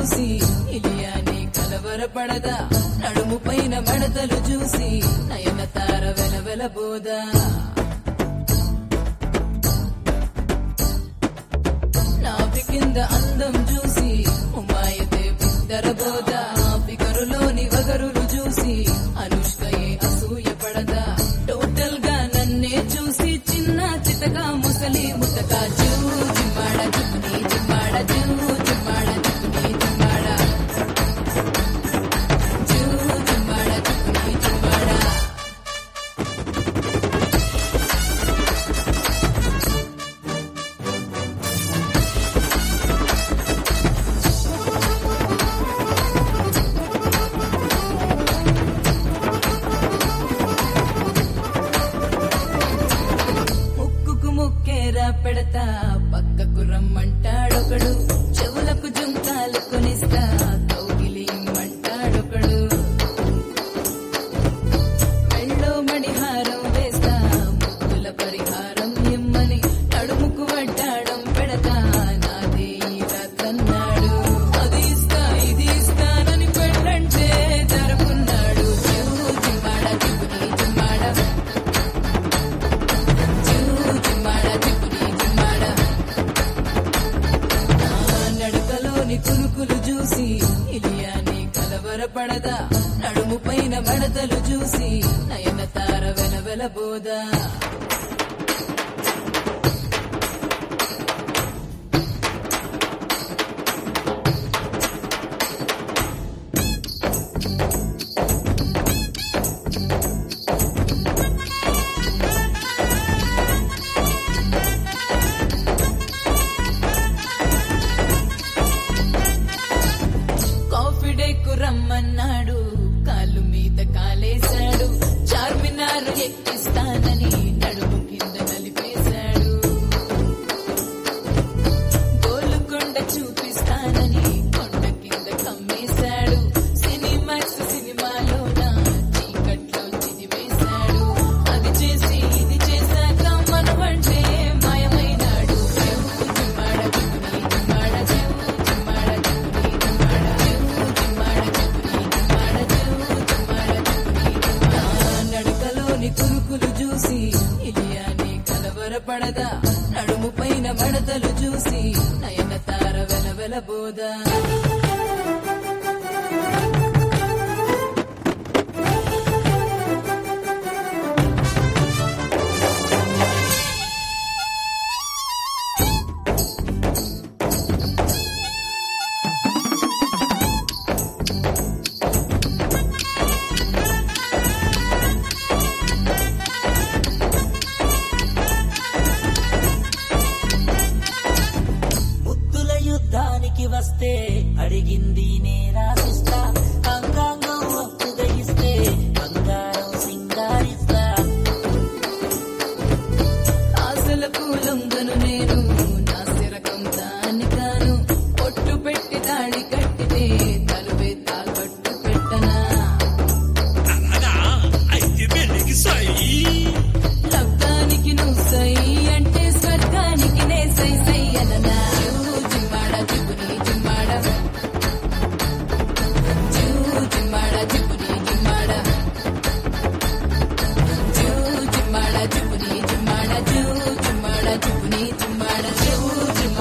చూసి ఇలియాని కలవరపడదా నడుము పైన మడతలు చూసి నయన తార వెలవెలబోదా నాభి కింద అందం చూసి ఉమాయతే బిద్దరబోదా ఫిగరులోని వగరులు చూసి అనుష్కయే అసూయ పడదా టోటల్ గా నన్నే చూసి చిన్న చితగా ముసలి ముతక జూ జిమ్మాడ జిమ్ని జిమ్మాడ జూ జిమ్మాడ జిమ్ని జిమ్మాడ జూ జిమ్మాడ జిమ్ని జిమ్మాడ ముక్కుకు ముక్కేరా పెడతా పక్కకు రమ్మంటాడొకడు చెవులకు జుంకాలు కొనిస్తా కౌగిలి ఇమ్మంటాడొకడు మెళ్ళో మణిహారం వేస్తా ముక్కుల పరిహారం ఇమ్మని నడుముకు వడ్డాడం పెడతా నాదే తన్నాడు అది ఇస్తా ఇది ఇస్తానని పెళ్ళంటే జరుపున్నాడు జిమ్మాడ జిమ్ముని జిమ్మాడ జిమ్మాడ జిమ్ముని జిమ్మాడ నా నడకలోని కురుకులు చూసి ఇలియాని కలవరపడదా నడుము పైన మడతలు చూసి నయన తార వెలవెలబోదా కాఫీ డేకు రమ్మన్నాడు కాలు మీద కాలేశాడు చార్మినార్ ఎక్కిస్తానని నడుము కింద నలిపేశాడు గోలుకొండ చూపిస్తానని కొండ కింద కమ్మేశాడు సినిమాక్స్ సినిమాలోన చీకట్లో చిదివేశాడు అది చేసి ఇది చేశాక మనమంటే మాయమైనాడు జిమ్మాడ జిమ్ముని జిమ్మాడ జిమ్ జిమ్మాడ జిమ్ముని జిమ్మాడ జిమ్ జిమ్మాడ జిమ్ముని జిమ్మాడ జిమ్ జిమ్మాడ జిమ్ముని జిమ్మాడ నడకలోని కురుకులు చూసి ఇలియాని కలవరపడదా నడుము పైన మడతలు చూసి నయన తార వెలవెలబోదా ముద్దుల యుద్ధానికి వస్తే అడిగింది నే రాసిస్తా అంగాంగం ఒప్పుగా ఇస్తే బంగారం సింగారిస్తా ఆశలకు లొంగను నేను నా సిరకం దాని కాను పొట్టు పెట్టి తాళి కట్టితే తలుపే తాకట్టు పెట్టనా అనగా అయితే పెళ్ళికి సై లబ్ధానికి నువ్వు సై అంటే స్వర్గానికి నే సై సై అననా జిమ్మాడ జిబ్బుని జిమ్మాడ జూ జిమ్మాడ జిబ్బుని జిమ్మాడ జూ జిమ్మాడ జిబ్బుని జిమ్మాడ జూ జిమ్మాడ జిబ్బుని జిమ్మాడ జూ జిమ్మాడ